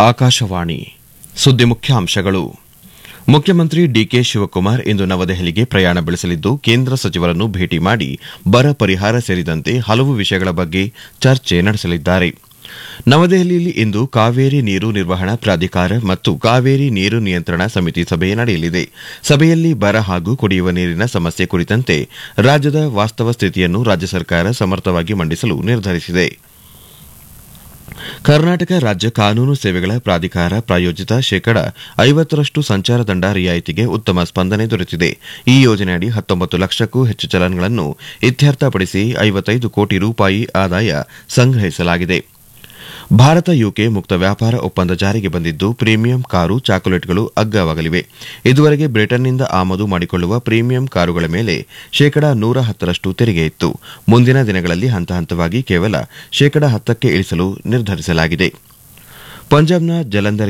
ಆಕಾಶವಾಣಿ ಸುದ್ದಿ ಮುಖ್ಯಾಂಶಗಳು ಮುಖ್ಯಮಂತ್ರಿ ಡಿಕೆ ಶಿವಕುಮಾರ್ ಇಂದು ನವದೆಹಲಿಗೆ ಪ್ರಯಾಣ ಬೆಳೆಸಲಿದ್ದು ಕೇಂದ್ರ ಸಚಿವರನ್ನು ಭೇಟಿ ಮಾಡಿ ಬರ ಪರಿಹಾರ ಸೇರಿದಂತೆ ಹಲವು ವಿಷಯಗಳ ಬಗ್ಗೆ ಚರ್ಚೆ ನಡೆಸಲಿದ್ದಾರೆ ನವದೆಹಲಿಯಲ್ಲಿ ಇಂದು ಕಾವೇರಿ ನೀರು ನಿರ್ವಹಣಾ ಪ್ರಾಧಿಕಾರ ಮತ್ತು ಕಾವೇರಿ ನೀರು ನಿಯಂತ್ರಣ ಸಮಿತಿ ಸಭೆ ನಡೆಯಲಿದೆ ಸಭೆಯಲ್ಲಿ ಬರ ಹಾಗೂ ಕುಡಿಯುವ ನೀರಿನ ಸಮಸ್ಯೆ ಕುರಿತಂತೆ ರಾಜ್ಯದ ವಾಸ್ತವ ಸ್ಥಿತಿಯನ್ನು ರಾಜ್ಯ ಸರ್ಕಾರ ಸಮರ್ಥವಾಗಿ ಮಂಡಿಸಲು ನಿರ್ಧರಿಸಿದೆ ಕರ್ನಾಟಕ ರಾಜ್ಯ ಕಾನೂನು ಸೇವೆಗಳ ಪ್ರಾಧಿಕಾರ ಪ್ರಾಯೋಜಿತ ಶೇಕಡ ಐವತ್ತರಷ್ಟು ಸಂಚಾರ ದಂಡ ರಿಯಾಯಿತಿಗೆ ಉತ್ತಮ ಸ್ಪಂದನೆ ದೊರೆತಿದೆ ಈ ಯೋಜನೆಯಡಿ ಹತ್ತೊಂಬತ್ತು ಲಕ್ಷಕ್ಕೂ ಹೆಚ್ಚು ಚಲನ್ಗಳನ್ನು ಇತ್ಯರ್ಥಪಡಿಸಿ ಐವತ್ತೈದು ಕೋಟಿ ರೂಪಾಯಿ ಆದಾಯ ಸಂಗ್ರಹಿಸಲಾಗಿದೆ ಭಾರತ ಯುಕೆ ಮುಕ್ತ ವ್ಯಾಪಾರ ಒಪ್ಪಂದ ಜಾರಿಗೆ ಬಂದಿದ್ದು ಪ್ರೀಮಿಯಂ ಕಾರು ಚಾಕೊಲೇಟ್ಗಳು ಅಗ್ಗವಾಗಲಿವೆ ಇದುವರೆಗೆ ಬ್ರಿಟನ್ನಿಂದ ಆಮದು ಮಾಡಿಕೊಳ್ಳುವ ಪ್ರೀಮಿಯಂ ಕಾರುಗಳ ಮೇಲೆ ಶೇಕಡ ನೂರ ಹತ್ತರಷ್ಟು ತೆರಿಗೆ ಇತ್ತು ಮುಂದಿನ ದಿನಗಳಲ್ಲಿ ಹಂತ ಹಂತವಾಗಿ ಕೇವಲ ಶೇಕಡ ಹತ್ತಕ್ಕೆ ಇಳಿಸಲು ನಿರ್ಧರಿಸಲಾಗಿದೆ ಪಂಜಾಬ್ನ ಜಲಂಧರ್